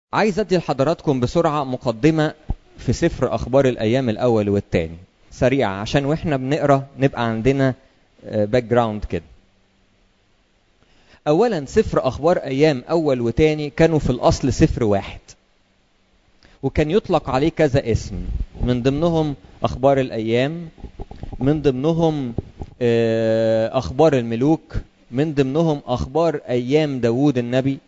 عايز ادي لحضراتكم بسرعه مقدمه في سفر اخبار الايام الاول والثاني سريعه عشان واحنا بنقرا نبقى عندنا باك جراوند كده اولا سفر اخبار ايام اول وتاني كانوا في الاصل سفر واحد وكان يطلق عليه كذا اسم من ضمنهم اخبار الايام من ضمنهم اخبار الملوك من ضمنهم اخبار ايام داوود النبي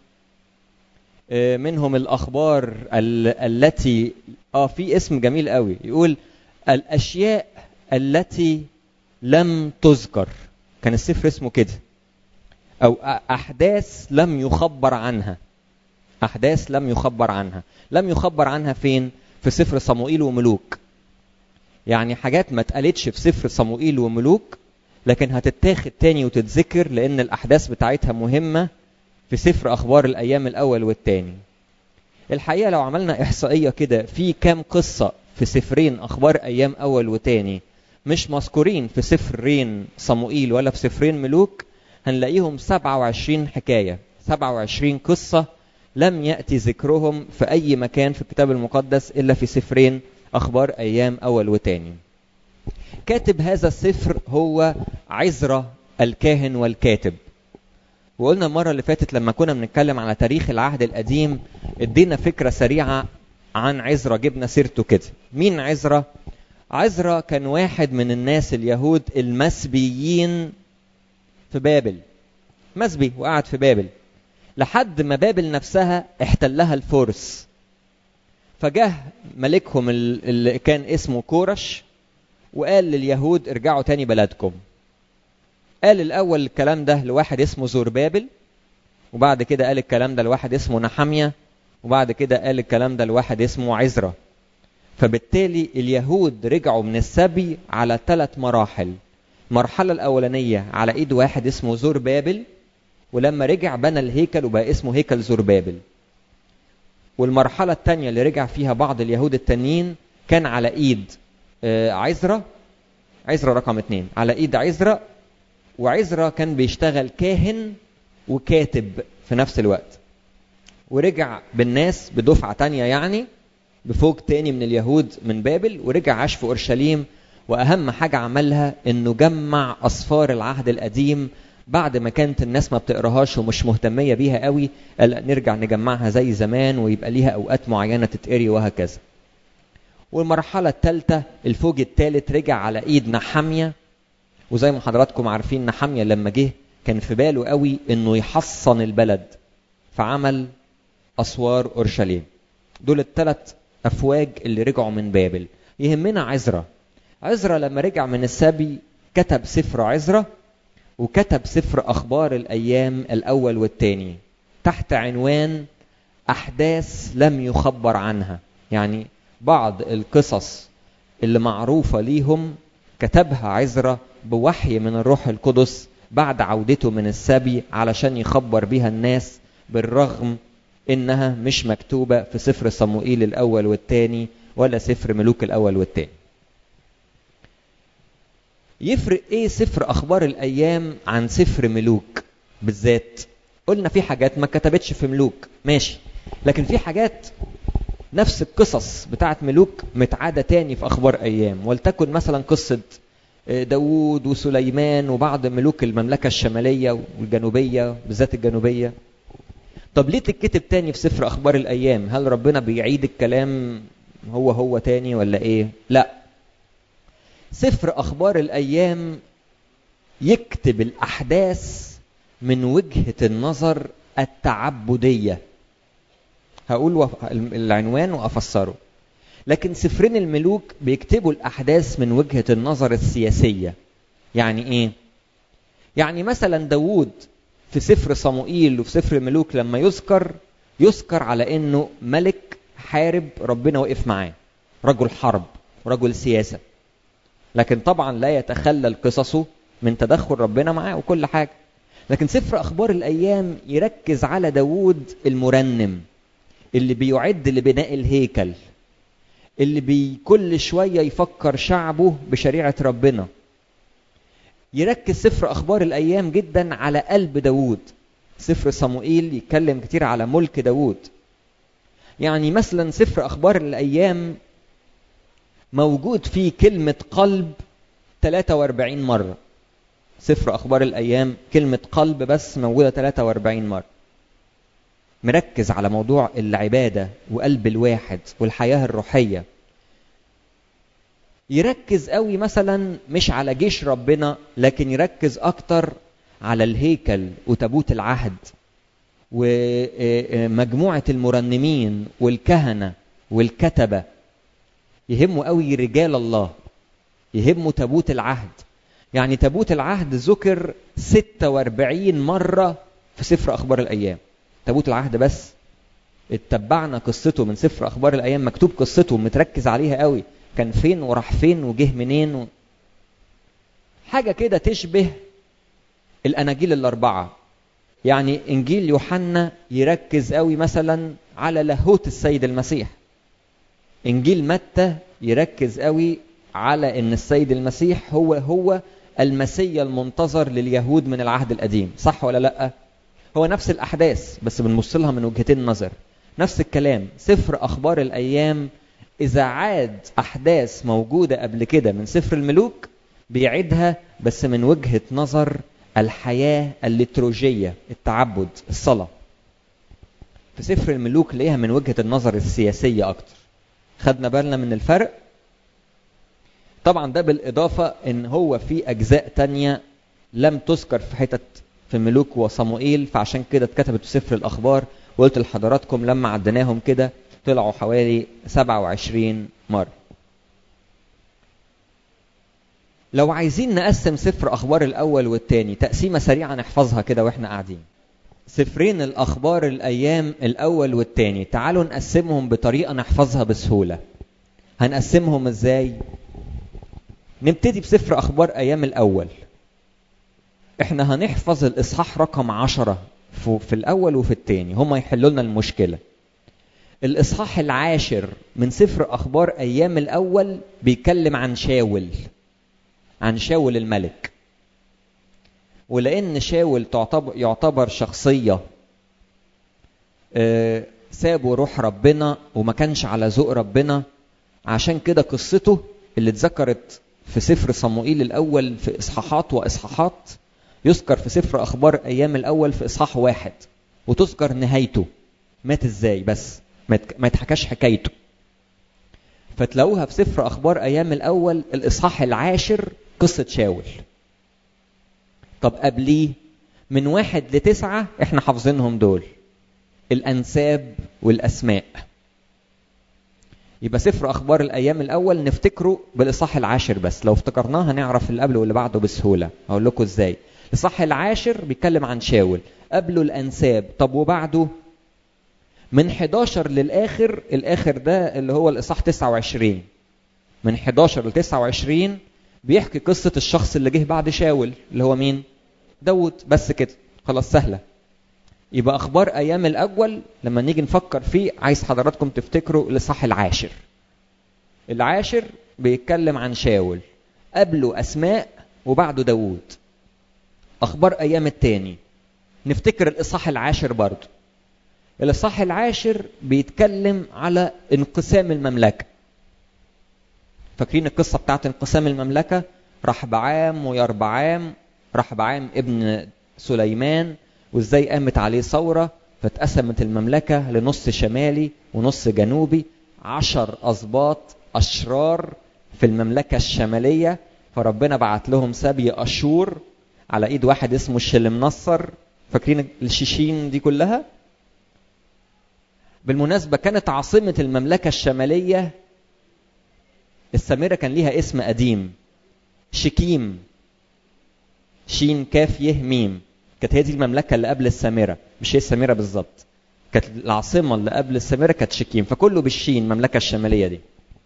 منهم الاخبار التي اه في اسم جميل قوي يقول الاشياء التي لم تذكر كان السفر اسمه كده او احداث لم يخبر عنها احداث لم يخبر عنها لم يخبر عنها فين في سفر صموئيل وملوك يعني حاجات ما اتقالتش في سفر صموئيل وملوك لكن هتتاخد تاني وتتذكر لان الاحداث بتاعتها مهمه في سفر اخبار الايام الاول والثاني الحقيقه لو عملنا احصائيه كده في كام قصه في سفرين اخبار ايام اول وثاني مش مذكورين في سفرين صموئيل ولا في سفرين ملوك هنلاقيهم 27 حكايه 27 قصه لم ياتي ذكرهم في اي مكان في الكتاب المقدس الا في سفرين اخبار ايام اول وثاني كاتب هذا السفر هو عزرا الكاهن والكاتب وقلنا المرة اللي فاتت لما كنا بنتكلم على تاريخ العهد القديم ادينا فكرة سريعة عن عزرا جبنا سيرته كده مين عزرا؟ عزرا كان واحد من الناس اليهود المسبيين في بابل مسبي وقعد في بابل لحد ما بابل نفسها احتلها الفرس فجه ملكهم اللي كان اسمه كورش وقال لليهود ارجعوا تاني بلدكم قال الاول الكلام ده لواحد اسمه زوربابل وبعد كده قال الكلام ده لواحد اسمه نحمية وبعد كده قال الكلام ده لواحد اسمه عزرا فبالتالي اليهود رجعوا من السبي على ثلاث مراحل المرحلة الأولانية على إيد واحد اسمه زوربابل ولما رجع بنى الهيكل وبقى اسمه هيكل زوربابل والمرحلة الثانية اللي رجع فيها بعض اليهود التانيين كان على إيد عزرا عزرا رقم اثنين على إيد عزرا وعزرا كان بيشتغل كاهن وكاتب في نفس الوقت ورجع بالناس بدفعة تانية يعني بفوق تاني من اليهود من بابل ورجع عاش في أورشليم وأهم حاجة عملها إنه جمع أصفار العهد القديم بعد ما كانت الناس ما بتقراهاش ومش مهتمية بيها قوي قال نرجع نجمعها زي زمان ويبقى ليها أوقات معينة تتقري وهكذا والمرحلة الثالثة الفوج الثالث رجع على إيد نحمية وزي ما حضراتكم عارفين نحمية لما جه كان في باله قوي انه يحصن البلد فعمل اسوار اورشليم دول الثلاث افواج اللي رجعوا من بابل يهمنا عزرا عزرا لما رجع من السبي كتب سفر عزرا وكتب سفر اخبار الايام الاول والثاني تحت عنوان احداث لم يخبر عنها يعني بعض القصص اللي معروفه ليهم كتبها عزرا بوحي من الروح القدس بعد عودته من السبي علشان يخبر بيها الناس بالرغم انها مش مكتوبه في سفر صموئيل الاول والثاني ولا سفر ملوك الاول والثاني. يفرق ايه سفر اخبار الايام عن سفر ملوك بالذات؟ قلنا في حاجات ما كتبتش في ملوك ماشي لكن في حاجات نفس القصص بتاعت ملوك متعادة تاني في أخبار أيام ولتكن مثلا قصة داوود وسليمان وبعض ملوك المملكة الشمالية والجنوبية بالذات الجنوبية طب ليه تتكتب تاني في سفر أخبار الأيام هل ربنا بيعيد الكلام هو هو تاني ولا إيه لا سفر أخبار الأيام يكتب الأحداث من وجهة النظر التعبدية هقول العنوان وأفسره لكن سفرين الملوك بيكتبوا الأحداث من وجهة النظر السياسية يعني إيه؟ يعني مثلا داوود في سفر صموئيل وفي سفر الملوك لما يذكر يذكر على إنه ملك حارب ربنا وقف معاه رجل حرب رجل سياسة لكن طبعا لا يتخلل قصصه من تدخل ربنا معاه وكل حاجة لكن سفر أخبار الأيام يركز على داوود المرنم اللي بيعد لبناء الهيكل اللي بي كل شوية يفكر شعبه بشريعة ربنا يركز سفر أخبار الأيام جدا على قلب داوود سفر صموئيل يتكلم كتير على ملك داوود يعني مثلا سفر اخبار الايام موجود فيه كلمه قلب 43 مره سفر اخبار الايام كلمه قلب بس موجوده 43 مره مركز على موضوع العباده وقلب الواحد والحياه الروحيه يركز قوي مثلا مش على جيش ربنا لكن يركز اكتر على الهيكل وتابوت العهد ومجموعه المرنمين والكهنه والكتبه يهموا قوي رجال الله يهموا تابوت العهد يعني تابوت العهد ذكر 46 مرة في سفر أخبار الأيام تابوت العهد بس اتبعنا قصته من سفر أخبار الأيام مكتوب قصته متركز عليها قوي كان فين وراح فين وجه منين و... حاجة كده تشبه الأناجيل الأربعة يعني إنجيل يوحنا يركز قوي مثلا على لاهوت السيد المسيح إنجيل متى يركز قوي على ان السيد المسيح هو هو المسيا المنتظر لليهود من العهد القديم صح ولا لا هو نفس الاحداث بس بنبص لها من وجهتين نظر نفس الكلام سفر اخبار الايام اذا عاد احداث موجوده قبل كده من سفر الملوك بيعيدها بس من وجهه نظر الحياه الليتروجيه التعبد الصلاه في سفر الملوك ليها من وجهه النظر السياسيه اكتر خدنا بالنا من الفرق طبعا ده بالإضافة إن هو في أجزاء تانية لم تذكر في حتت في ملوك وصموئيل فعشان كده اتكتبت في سفر الأخبار وقلت لحضراتكم لما عديناهم كده طلعوا حوالي 27 مرة لو عايزين نقسم سفر أخبار الأول والتاني تقسيمة سريعة نحفظها كده وإحنا قاعدين سفرين الأخبار الأيام الأول والتاني تعالوا نقسمهم بطريقة نحفظها بسهولة هنقسمهم إزاي؟ نبتدي بسفر أخبار أيام الأول إحنا هنحفظ الإصحاح رقم عشرة في الأول وفي التاني هما يحلوا لنا المشكلة الإصحاح العاشر من سفر أخبار أيام الأول بيتكلم عن شاول عن شاول الملك ولأن شاول تعتبر, يعتبر شخصية سابوا روح ربنا وما كانش على ذوق ربنا عشان كده قصته اللي اتذكرت في سفر صموئيل الأول في إصحاحات وإصحاحات يذكر في سفر أخبار أيام الأول في إصحاح واحد وتذكر نهايته مات إزاي بس ما يتحكاش حكايته فتلاقوها في سفر أخبار أيام الأول الإصحاح العاشر قصة شاول طب قبليه من واحد لتسعة احنا حافظينهم دول الأنساب والأسماء يبقى سفر اخبار الايام الاول نفتكره بالاصحاح العاشر بس لو افتكرناه هنعرف اللي قبله واللي بعده بسهوله هقول لكم ازاي الاصحاح العاشر بيتكلم عن شاول قبله الانساب طب وبعده من 11 للاخر الاخر ده اللي هو الاصحاح 29 من 11 ل 29 بيحكي قصه الشخص اللي جه بعد شاول اللي هو مين داود بس كده خلاص سهله يبقى اخبار ايام الاول لما نيجي نفكر فيه عايز حضراتكم تفتكروا الاصحاح العاشر العاشر بيتكلم عن شاول قبله اسماء وبعده داوود اخبار ايام التاني نفتكر الاصحاح العاشر برضه الاصحاح العاشر بيتكلم على انقسام المملكه فاكرين القصه بتاعت انقسام المملكه رحبعام ويربعام رحبعام ابن سليمان وازاي قامت عليه ثورة فاتقسمت المملكة لنص شمالي ونص جنوبي عشر أسباط أشرار في المملكة الشمالية فربنا بعت لهم سبي أشور على إيد واحد اسمه الشلمنصر فاكرين الشيشين دي كلها بالمناسبة كانت عاصمة المملكة الشمالية السامرة كان ليها اسم قديم شكيم شين كاف يه ميم كانت هي دي المملكه اللي قبل السامره مش هي السامره بالظبط كانت العاصمه اللي قبل السامره كانت شكيم فكله بالشين المملكه الشماليه دي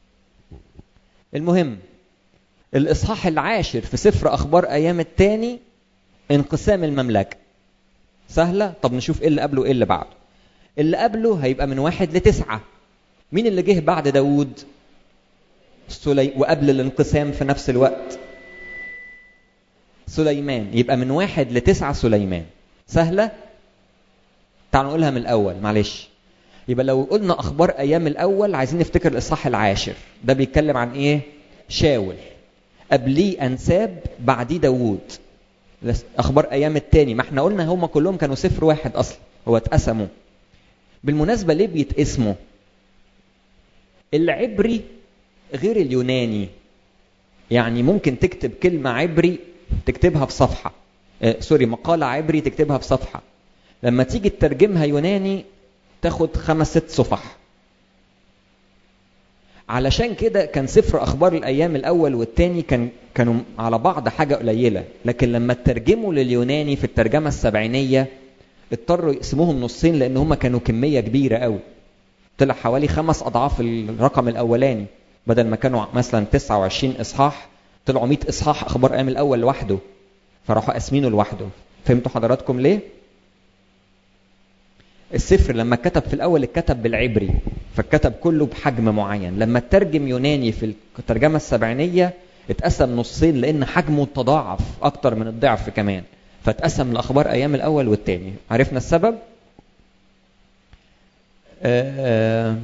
المهم الاصحاح العاشر في سفر اخبار ايام الثاني انقسام المملكه سهله طب نشوف ايه اللي قبله وايه اللي بعده اللي قبله هيبقى من واحد لتسعة مين اللي جه بعد داوود سلي... وقبل الانقسام في نفس الوقت سليمان يبقى من واحد لتسعة سليمان سهلة تعالوا نقولها من الأول معلش يبقى لو قلنا اخبار ايام الاول عايزين نفتكر الاصحاح العاشر ده بيتكلم عن ايه شاول قبليه انساب بعديه داوود اخبار ايام التاني ما احنا قلنا هم كلهم كانوا صفر واحد اصلا هو اتقسموا بالمناسبه ليه بيتقسموا العبري غير اليوناني يعني ممكن تكتب كلمه عبري تكتبها في صفحه آه سوري مقاله عبري تكتبها في صفحه لما تيجي تترجمها يوناني تاخد خمس ست صفح علشان كده كان سفر اخبار الايام الاول والثاني كان كانوا على بعض حاجه قليله لكن لما ترجموا لليوناني في الترجمه السبعينيه اضطروا يقسموهم نصين لان هم كانوا كميه كبيره قوي طلع حوالي خمس اضعاف الرقم الاولاني بدل ما كانوا مثلا 29 اصحاح طلعوا 100 اصحاح اخبار ايام الاول لوحده فراحوا قاسمينه لوحده فهمتوا حضراتكم ليه السفر لما كتب في الاول اتكتب بالعبري فاتكتب كله بحجم معين لما ترجم يوناني في الترجمه السبعينيه اتقسم نصين لان حجمه تضاعف اكتر من الضعف كمان فاتقسم لاخبار ايام الاول والثاني عرفنا السبب آه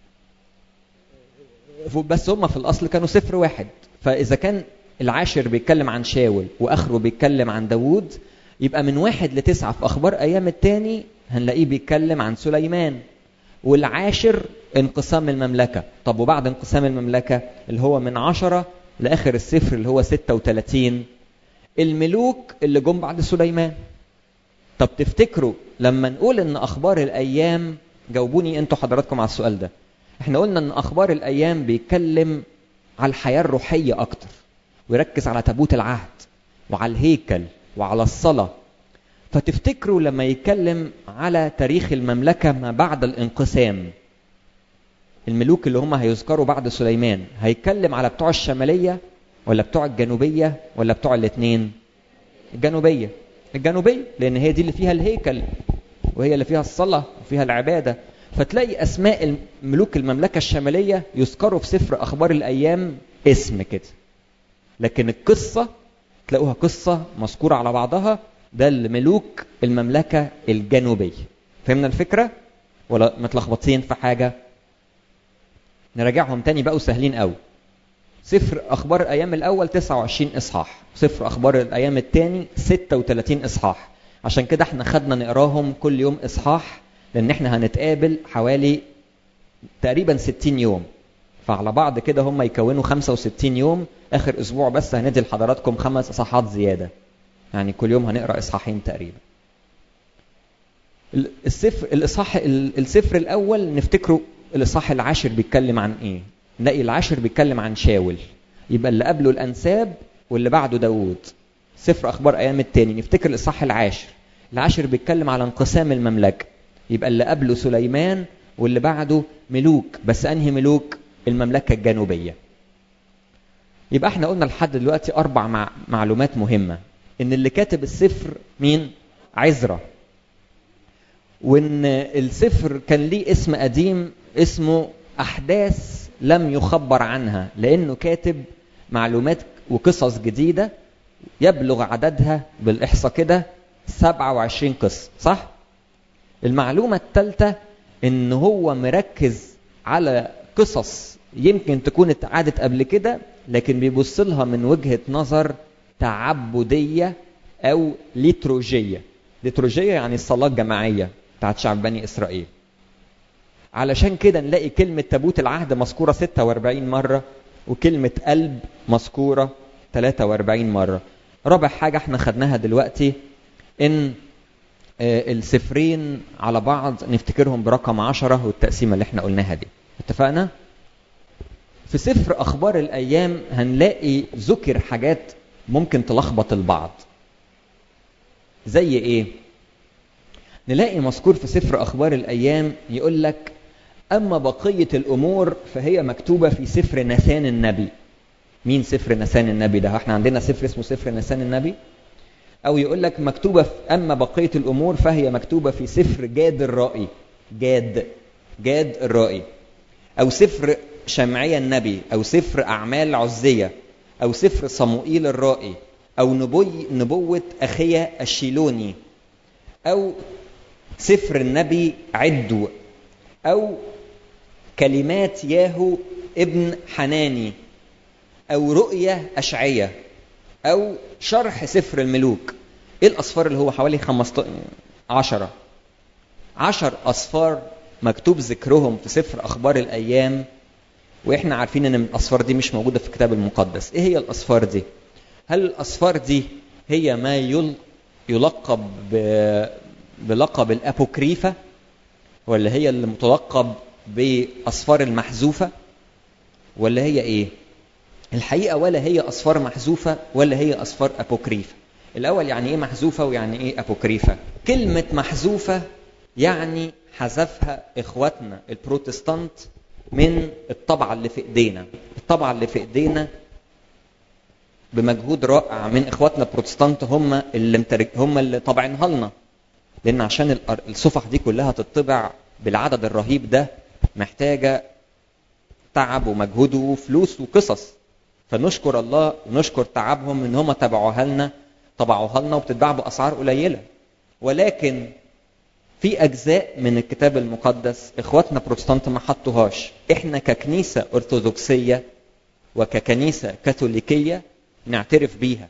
بس هم في الاصل كانوا صفر واحد فاذا كان العاشر بيتكلم عن شاول واخره بيتكلم عن داوود يبقى من واحد لتسعة في أخبار أيام التاني هنلاقيه بيتكلم عن سليمان والعاشر انقسام المملكة طب وبعد انقسام المملكة اللي هو من عشرة لآخر السفر اللي هو ستة وتلاتين الملوك اللي جم بعد سليمان طب تفتكروا لما نقول ان اخبار الايام جاوبوني انتوا حضراتكم على السؤال ده احنا قلنا ان اخبار الايام بيتكلم على الحياة الروحية اكتر ويركز على تابوت العهد وعلى الهيكل وعلى الصلاة فتفتكروا لما يتكلم على تاريخ المملكة ما بعد الانقسام الملوك اللي هم هيذكروا بعد سليمان هيتكلم على بتوع الشمالية ولا بتوع الجنوبية ولا بتوع الاثنين الجنوبية الجنوبية لأن هي دي اللي فيها الهيكل وهي اللي فيها الصلاة وفيها العبادة فتلاقي أسماء ملوك المملكة الشمالية يذكروا في سفر أخبار الأيام اسم كده لكن القصة تلاقوها قصة مذكورة على بعضها ده الملوك المملكة الجنوبية فهمنا الفكرة ولا متلخبطين في حاجة نراجعهم تاني بقوا سهلين قوي سفر أخبار الأيام الأول 29 إصحاح سفر أخبار الأيام الثاني 36 إصحاح عشان كده احنا خدنا نقراهم كل يوم إصحاح لأن احنا هنتقابل حوالي تقريبا 60 يوم فعلى بعض كده هم يكونوا 65 يوم اخر اسبوع بس هندي لحضراتكم خمس اصحاحات زياده يعني كل يوم هنقرا اصحاحين تقريبا السفر الاصحاح السفر الاول نفتكره الاصحاح العاشر بيتكلم عن ايه نلاقي العاشر بيتكلم عن شاول يبقى اللي قبله الانساب واللي بعده داوود سفر اخبار ايام التاني نفتكر الاصحاح العاشر العاشر بيتكلم على انقسام المملكه يبقى اللي قبله سليمان واللي بعده ملوك بس انهي ملوك المملكه الجنوبيه يبقى احنا قلنا لحد دلوقتي اربع مع معلومات مهمه ان اللي كاتب السفر مين عزرا وان السفر كان ليه اسم قديم اسمه احداث لم يخبر عنها لانه كاتب معلومات وقصص جديده يبلغ عددها بالاحصاء كده 27 قصه صح المعلومه الثالثه ان هو مركز على قصص يمكن تكون اتعادت قبل كده لكن بيبص لها من وجهه نظر تعبديه او ليتروجيه ليتروجيه يعني الصلاه الجماعيه بتاعت شعب بني اسرائيل علشان كده نلاقي كلمة تابوت العهد مذكورة 46 مرة وكلمة قلب مذكورة 43 مرة رابع حاجة احنا خدناها دلوقتي ان السفرين على بعض نفتكرهم برقم عشرة والتقسيمة اللي احنا قلناها دي اتفقنا؟ في سفر أخبار الأيام هنلاقي ذكر حاجات ممكن تلخبط البعض زي ايه؟ نلاقي مذكور في سفر أخبار الأيام يقول لك أما بقية الأمور فهي مكتوبة في سفر نسان النبي مين سفر نسان النبي ده احنا عندنا سفر اسمه سفر نسان النبي أو يقول لك مكتوبة في أما بقية الأمور فهي مكتوبة في سفر جاد الرائي جاد جاد الرائي أو سفر شمعية النبي أو سفر أعمال عزية أو سفر صموئيل الرائي أو نبوي نبوة أخية الشيلوني أو سفر النبي عدو أو كلمات ياهو ابن حناني أو رؤية أشعية أو شرح سفر الملوك إيه الأصفار اللي هو حوالي 15 عشرة عشر أصفار مكتوب ذكرهم في سفر أخبار الأيام وإحنا عارفين إن الأصفار دي مش موجودة في الكتاب المقدس إيه هي الأصفار دي؟ هل الأصفار دي هي ما يلقب بلقب الأبوكريفة ولا هي اللي متلقب بأصفار المحذوفة ولا هي إيه؟ الحقيقة ولا هي أصفار محذوفة ولا هي أصفار أبوكريفة الأول يعني إيه محذوفة ويعني إيه أبوكريفة كلمة محذوفة يعني حذفها إخواتنا البروتستانت من الطبعة اللي في إيدينا الطبعة اللي في إيدينا بمجهود رائع من إخواتنا البروتستانت هم اللي مترج... هم اللي طابعينها لنا لأن عشان الصفح دي كلها تطبع بالعدد الرهيب ده محتاجة تعب ومجهود وفلوس وقصص فنشكر الله ونشكر تعبهم ان هم تبعوها لنا طبعوها لنا وبتتباع باسعار قليله ولكن في اجزاء من الكتاب المقدس اخواتنا بروتستانت ما حطوهاش احنا ككنيسه ارثوذكسيه وككنيسه كاثوليكيه نعترف بيها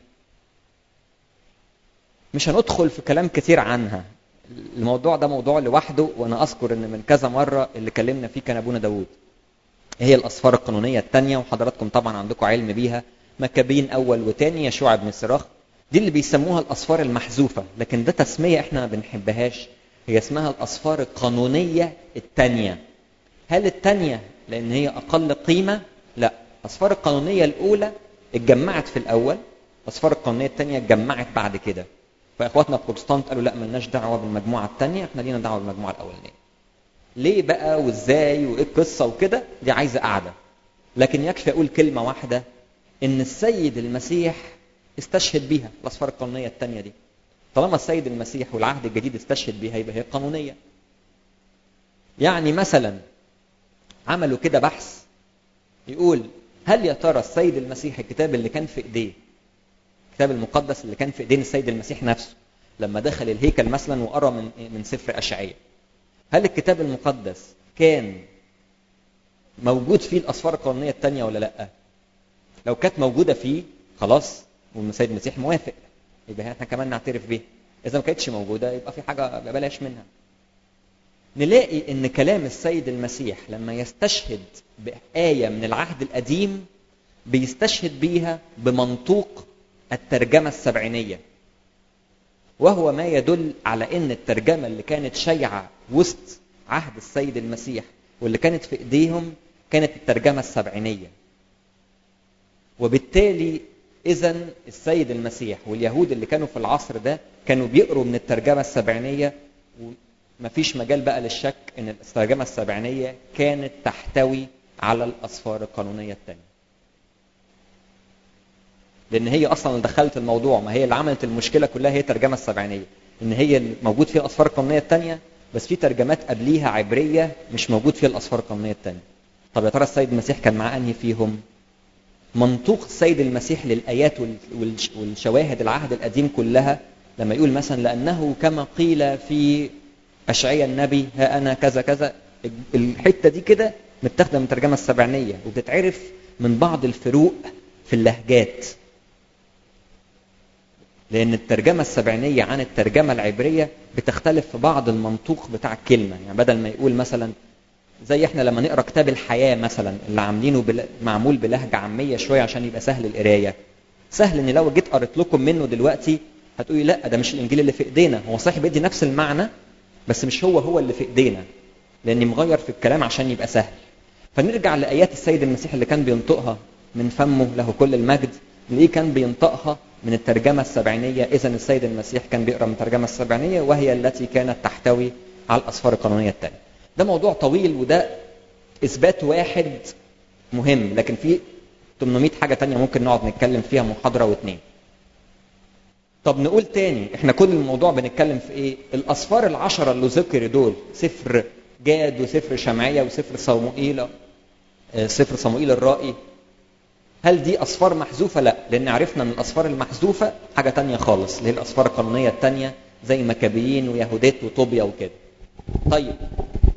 مش هندخل في كلام كتير عنها الموضوع ده موضوع لوحده وانا اذكر ان من كذا مره اللي كلمنا فيه كان ابونا داوود هي الاسفار القانونيه الثانيه وحضراتكم طبعا عندكم علم بيها مكابين اول وثاني يشوع بن سراخ دي اللي بيسموها الاسفار المحذوفه لكن ده تسميه احنا ما بنحبهاش هي اسمها الاسفار القانونيه الثانيه هل الثانيه لان هي اقل قيمه لا الاسفار القانونيه الاولى اتجمعت في الاول الاسفار القانونيه الثانيه اتجمعت بعد كده فاخواتنا البروتستانت قالوا لا ملناش دعوه بالمجموعه الثانيه احنا لينا دعوه بالمجموعه الاولانيه ليه بقى وازاي وايه القصه وكده دي عايزه قعده لكن يكفي اقول كلمه واحده ان السيد المسيح استشهد بيها الاسفار القانونيه الثانيه دي طالما السيد المسيح والعهد الجديد استشهد بيها يبقى هي قانونيه يعني مثلا عملوا كده بحث يقول هل يا ترى السيد المسيح الكتاب اللي كان في ايديه الكتاب المقدس اللي كان في ايدين السيد المسيح نفسه لما دخل الهيكل مثلا وقرا من من سفر اشعياء هل الكتاب المقدس كان موجود فيه الاسفار القانونيه الثانيه ولا لا لو كانت موجوده فيه خلاص والسيد المسيح موافق يبقى احنا كمان نعترف بيها اذا ما كانتش موجوده يبقى في حاجه بلاش منها نلاقي ان كلام السيد المسيح لما يستشهد بآية من العهد القديم بيستشهد بيها بمنطوق الترجمة السبعينية وهو ما يدل على ان الترجمة اللي كانت شيعة وسط عهد السيد المسيح واللي كانت في ايديهم كانت الترجمة السبعينية وبالتالي اذا السيد المسيح واليهود اللي كانوا في العصر ده كانوا بيقروا من الترجمة السبعينية مفيش مجال بقى للشك ان الترجمة السبعينية كانت تحتوي على الاسفار القانونية الثانية لان هي اصلا اللي دخلت الموضوع ما هي اللي عملت المشكله كلها هي الترجمه السبعينيه ان هي اللي موجود فيها الاسفار القانونيه الثانيه بس في ترجمات قبليها عبريه مش موجود فيها الاسفار القانونيه الثانيه طب يا ترى السيد المسيح كان معاه انهي فيهم منطوق السيد المسيح للايات والشواهد العهد القديم كلها لما يقول مثلا لانه كما قيل في اشعياء النبي ها انا كذا كذا الحته دي كده متاخده من الترجمه السبعينيه وبتتعرف من بعض الفروق في اللهجات لأن الترجمة السبعينية عن الترجمة العبرية بتختلف في بعض المنطوق بتاع الكلمة يعني بدل ما يقول مثلا زي احنا لما نقرا كتاب الحياة مثلا اللي عاملينه بل... معمول بلهجة عامية شوية عشان يبقى سهل القراية سهل ان لو جيت قريت لكم منه دلوقتي هتقولي لا ده مش الانجيل اللي في ايدينا هو صحيح بيدي نفس المعنى بس مش هو هو اللي في ايدينا لاني مغير في الكلام عشان يبقى سهل فنرجع لايات السيد المسيح اللي كان بينطقها من فمه له كل المجد نلاقيه كان بينطقها من الترجمة السبعينية إذا السيد المسيح كان بيقرأ من الترجمة السبعينية وهي التي كانت تحتوي على الأسفار القانونية الثانية ده موضوع طويل وده إثبات واحد مهم لكن في 800 حاجة تانية ممكن نقعد نتكلم فيها محاضرة واثنين طب نقول تاني احنا كل الموضوع بنتكلم في ايه الأسفار العشرة اللي ذكر دول سفر جاد وسفر شمعية وسفر صموئيل سفر صموئيل الرائي هل دي أصفار محذوفة؟ لا، لأن عرفنا أن الأصفار المحذوفة حاجة تانية خالص، اللي هي الأصفار القانونية التانية زي مكابيين ويهوديت وطوبيا وكده. طيب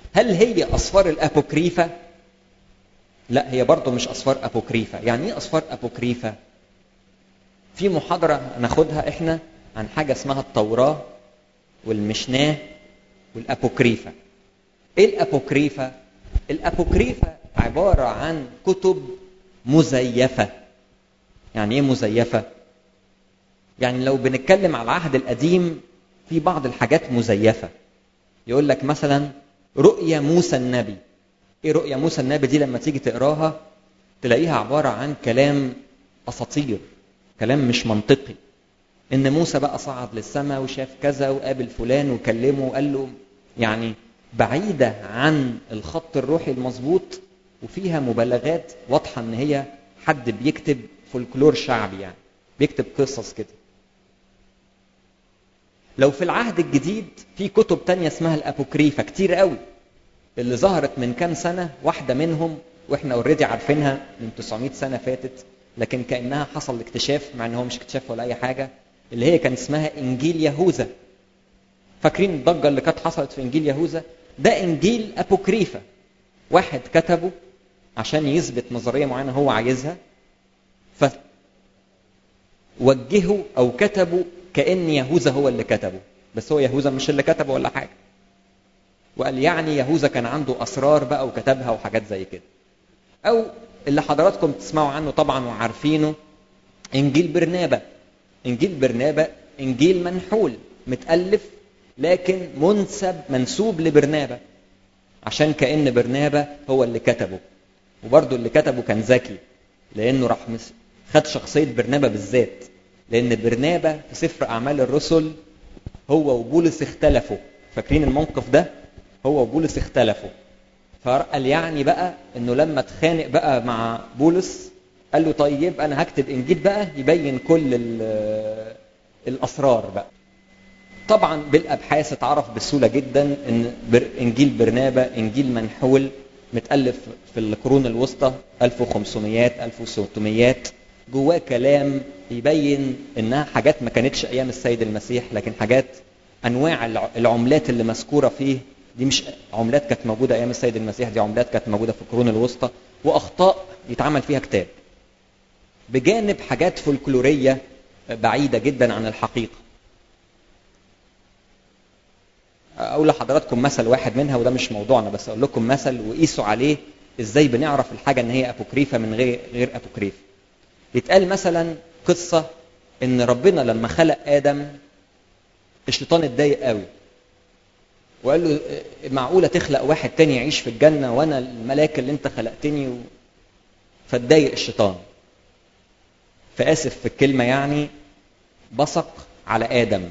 هل هي أسفار الأبوكريفة؟ لا هي برضه مش أسفار أبوكريفة يعني إيه أسفار أبوكريفة؟ في محاضرة هناخدها إحنا عن حاجة اسمها التوراة والمشناه والأبوكريفة إيه الأبوكريفة؟ الأبوكريفة عبارة عن كتب مزيفة يعني إيه مزيفة؟ يعني لو بنتكلم على العهد القديم في بعض الحاجات مزيفة يقول لك مثلا رؤيا موسى النبي ايه رؤيا موسى النبي دي لما تيجي تقراها تلاقيها عبارة عن كلام أساطير كلام مش منطقي إن موسى بقى صعد للسماء وشاف كذا وقابل فلان وكلمه وقال له يعني بعيدة عن الخط الروحي المظبوط وفيها مبالغات واضحة إن هي حد بيكتب فولكلور شعبي يعني بيكتب قصص كده لو في العهد الجديد في كتب تانية اسمها الأبوكريفة كتير قوي اللي ظهرت من كام سنة واحدة منهم واحنا اوريدي عارفينها من 900 سنة فاتت لكن كأنها حصل اكتشاف مع ان هو مش اكتشاف ولا أي حاجة اللي هي كان اسمها إنجيل يهوذا فاكرين الضجة اللي كانت حصلت في إنجيل يهوذا ده إنجيل أبوكريفة واحد كتبه عشان يثبت نظرية معينة هو عايزها فوجهه أو كتبه كأن يهوذا هو اللي كتبه بس هو يهوذا مش اللي كتبه ولا حاجة وقال يعني يهوذا كان عنده أسرار بقى وكتبها وحاجات زي كده أو اللي حضراتكم تسمعوا عنه طبعا وعارفينه إنجيل برنابا إنجيل برنابا إنجيل منحول متألف لكن منسب منسوب لبرنابا عشان كأن برنابا هو اللي كتبه وبرضه اللي كتبه كان ذكي لأنه راح خد شخصية برنابا بالذات لأن برنابا في سفر أعمال الرسل هو وبولس اختلفوا فاكرين الموقف ده هو وبولس اختلفوا فقال يعني بقى انه لما اتخانق بقى مع بولس قال له طيب انا هكتب انجيل بقى يبين كل الاسرار بقى طبعا بالابحاث اتعرف بسهوله جدا ان انجيل برنابا انجيل منحول متالف في القرون الوسطى 1500 1600 جواه كلام يبين انها حاجات ما كانتش ايام السيد المسيح لكن حاجات انواع العملات اللي مذكوره فيه دي مش عملات كانت موجوده ايام السيد المسيح دي عملات كانت موجوده في القرون الوسطى واخطاء يتعمل فيها كتاب بجانب حاجات فولكلوريه بعيده جدا عن الحقيقه اقول لحضراتكم مثل واحد منها وده مش موضوعنا بس اقول لكم مثل وقيسوا عليه ازاي بنعرف الحاجه ان هي ابوكريفه من غير غير ابوكريفه يتقال مثلا قصه ان ربنا لما خلق ادم الشيطان اتضايق قوي وقال له معقولة تخلق واحد تاني يعيش في الجنة وأنا الملاك اللي أنت خلقتني و... فاتضايق الشيطان فآسف في الكلمة يعني بصق على آدم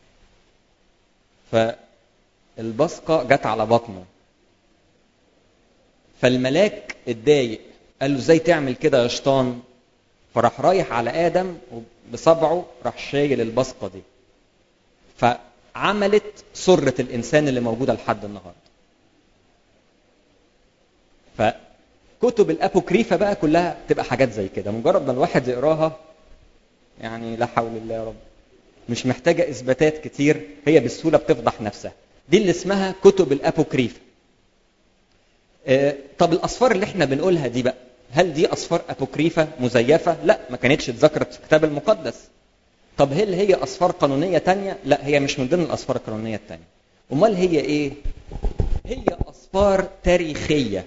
فالبصقة جت على بطنه فالملاك اتضايق قال له ازاي تعمل كده يا شيطان فراح رايح على آدم بصبعه راح شايل البصقة دي فعملت سرة الإنسان اللي موجودة لحد النهاردة فكتب الأبوكريفة بقى كلها تبقى حاجات زي كده مجرد ما الواحد يقراها يعني لا حول الله يا رب مش محتاجة إثباتات كتير هي بسهولة بتفضح نفسها دي اللي اسمها كتب الأبوكريفة آه طب الأصفار اللي احنا بنقولها دي بقى هل دي أصفار أبوكريفة مزيفة؟ لا ما كانتش اتذكرت في الكتاب المقدس طب هل هي أصفار قانونية تانية؟ لا هي مش من ضمن الأصفار القانونية التانية أمال هي إيه؟ هي أصفار تاريخية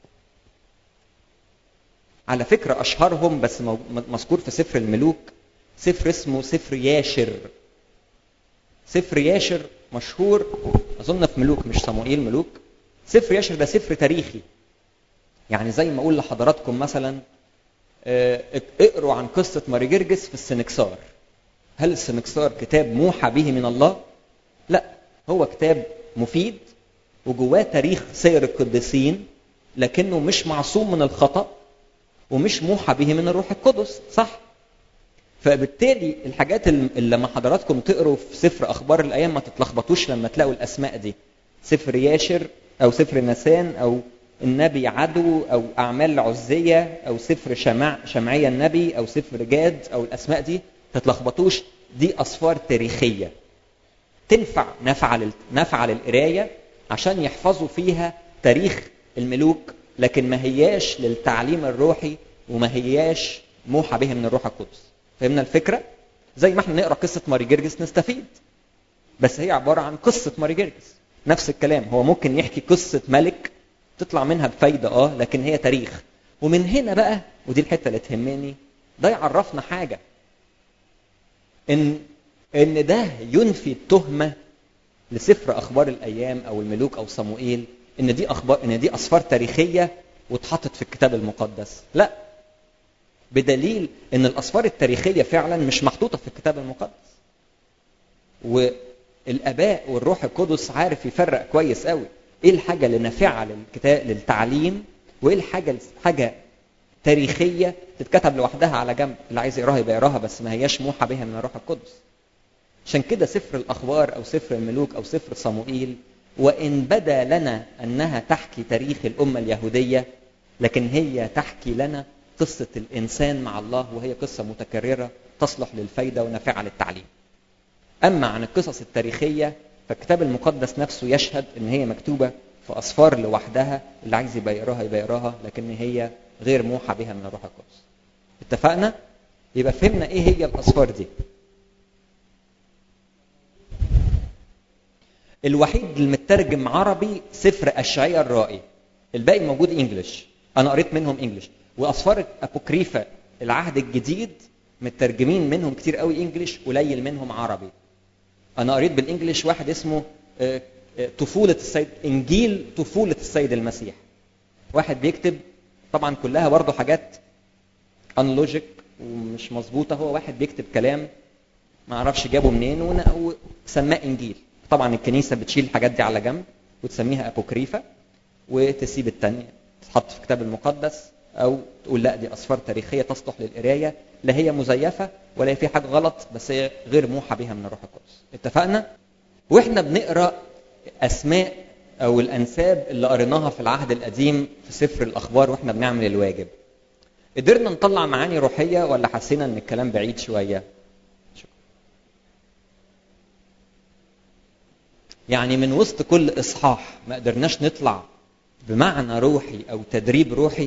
على فكرة أشهرهم بس مذكور في سفر الملوك سفر اسمه سفر ياشر سفر ياشر مشهور أظن في ملوك مش صموئيل ملوك سفر ياشر ده سفر تاريخي يعني زي ما أقول لحضراتكم مثلا اقروا عن قصة ماري جرجس في السنكسار هل السنكسار كتاب موحى به من الله؟ لا هو كتاب مفيد وجواه تاريخ سير القديسين لكنه مش معصوم من الخطأ ومش موحى به من الروح القدس صح؟ فبالتالي الحاجات اللي لما حضراتكم تقروا في سفر اخبار الايام ما تتلخبطوش لما تلاقوا الاسماء دي سفر ياشر او سفر نسان او النبي عدو او اعمال عزيه او سفر شمع شمعيه النبي او سفر جاد او الاسماء دي تتلخبطوش دي اصفار تاريخيه تنفع نفع نفع للقرايه عشان يحفظوا فيها تاريخ الملوك لكن ما هياش للتعليم الروحي وما هياش موحى به من الروح القدس فهمنا الفكره زي ما احنا نقرا قصه ماري جرجس نستفيد بس هي عباره عن قصه ماري جرجس نفس الكلام هو ممكن يحكي قصه ملك تطلع منها بفايده اه لكن هي تاريخ ومن هنا بقى ودي الحته اللي تهمني ده يعرفنا حاجه ان ان ده ينفي التهمه لسفر اخبار الايام او الملوك او صموئيل ان دي اخبار ان دي اسفار تاريخيه واتحطت في الكتاب المقدس لا بدليل ان الاسفار التاريخيه فعلا مش محطوطه في الكتاب المقدس والاباء والروح القدس عارف يفرق كويس قوي ايه الحاجه اللي نافعه للكتاب للتعليم وايه الحاجه حاجه تاريخيه تتكتب لوحدها على جنب اللي عايز يقراها يبقى يقراها بس ما هياش موحى بها من الروح القدس عشان كده سفر الاخبار او سفر الملوك او سفر صموئيل وان بدا لنا انها تحكي تاريخ الامه اليهوديه لكن هي تحكي لنا قصه الانسان مع الله وهي قصه متكرره تصلح للفايده ونافعه للتعليم. اما عن القصص التاريخيه فالكتاب المقدس نفسه يشهد ان هي مكتوبه في اسفار لوحدها اللي عايز يبقى يقراها يبقى يقراها لكن هي غير موحى بها من الروح القدس. اتفقنا؟ يبقى فهمنا ايه هي الاسفار دي. الوحيد المترجم عربي سفر اشعياء الرائي الباقي موجود انجلش انا قريت منهم انجلش واسفار ابوكريفا العهد الجديد مترجمين منهم كتير قوي انجلش قليل منهم عربي انا قريت بالانجلش واحد اسمه طفولة السيد انجيل طفولة السيد المسيح واحد بيكتب طبعا كلها برضه حاجات انلوجيك ومش مظبوطه هو واحد بيكتب كلام ما اعرفش جابه منين وسماه انجيل طبعا الكنيسه بتشيل الحاجات دي على جنب وتسميها ابوكريفا وتسيب الثانيه تتحط في الكتاب المقدس او تقول لا دي اسفار تاريخيه تصلح للقرايه لا هي مزيفه ولا هي في حاجه غلط بس هي غير موحى بها من الروح القدس اتفقنا واحنا بنقرا اسماء او الانساب اللي قريناها في العهد القديم في سفر الاخبار واحنا بنعمل الواجب قدرنا نطلع معاني روحيه ولا حسينا ان الكلام بعيد شويه يعني من وسط كل اصحاح ما قدرناش نطلع بمعنى روحي او تدريب روحي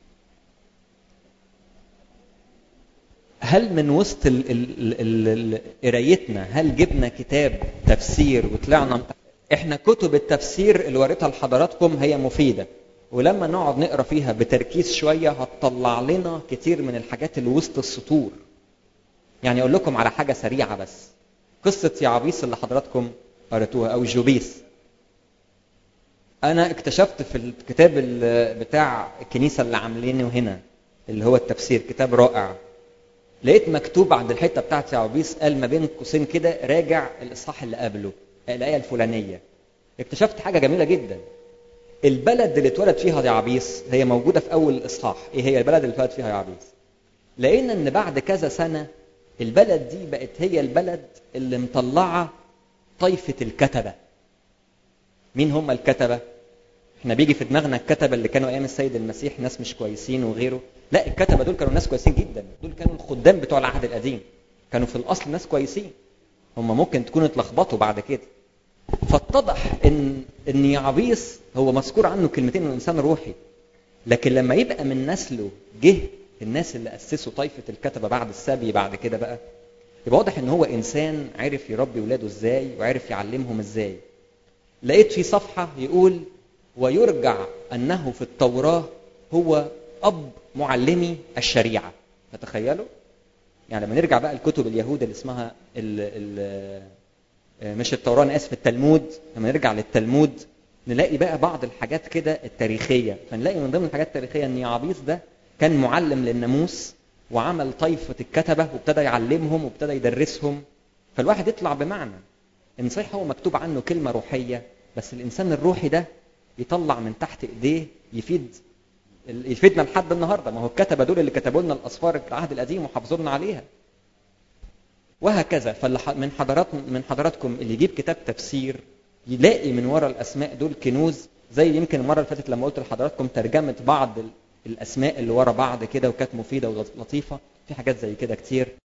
هل من وسط قرايتنا هل جبنا كتاب تفسير وطلعنا احنا كتب التفسير اللي وريتها لحضراتكم هي مفيده ولما نقعد نقرا فيها بتركيز شويه هتطلع لنا كتير من الحاجات اللي وسط السطور يعني اقول لكم على حاجه سريعه بس قصه يعبيس اللي حضراتكم قريتوها او جوبيس انا اكتشفت في الكتاب بتاع الكنيسه اللي عاملينه هنا اللي هو التفسير كتاب رائع لقيت مكتوب عند الحته بتاعت يعبيس قال ما بين قوسين كده راجع الاصحاح اللي قبله الايه الفلانيه اكتشفت حاجه جميله جدا البلد اللي اتولد فيها يعبيس هي موجوده في اول الاصحاح ايه هي البلد اللي اتولد فيها يعبيس لقينا ان بعد كذا سنه البلد دي بقت هي البلد اللي مطلعه طائفه الكتبه مين هم الكتبه احنا بيجي في دماغنا الكتبه اللي كانوا ايام السيد المسيح ناس مش كويسين وغيره لا الكتبه دول كانوا ناس كويسين جدا دول كانوا الخدام بتوع العهد القديم كانوا في الاصل ناس كويسين هم ممكن تكونوا اتلخبطوا بعد كده فاتضح ان ان يعبيس هو مذكور عنه كلمتين انه انسان روحي لكن لما يبقى من نسله جه الناس اللي اسسوا طائفه الكتبه بعد السبي بعد كده بقى يبقى واضح ان هو انسان عرف يربي ولاده ازاي وعرف يعلمهم ازاي لقيت في صفحه يقول ويرجع انه في التوراه هو اب معلمي الشريعه تتخيلوا يعني لما نرجع بقى لكتب اليهود اللي اسمها ال ال مش التوراه انا اسف التلمود لما نرجع للتلمود نلاقي بقى بعض الحاجات كده التاريخيه فنلاقي من ضمن الحاجات التاريخيه ان يعبيس ده كان معلم للناموس وعمل طائفه الكتبه وابتدى يعلمهم وابتدى يدرسهم فالواحد يطلع بمعنى ان صحيح هو مكتوب عنه كلمه روحيه بس الانسان الروحي ده يطلع من تحت ايديه يفيد يفيدنا لحد النهارده ما هو الكتبه دول اللي كتبوا لنا الاسفار في العهد القديم وحافظوا لنا عليها وهكذا فمن حضرات من حضراتكم اللي يجيب كتاب تفسير يلاقي من ورا الاسماء دول كنوز زي يمكن المره اللي فاتت لما قلت لحضراتكم ترجمه بعض الاسماء اللي ورا بعض كده وكانت مفيده ولطيفه في حاجات زي كده كتير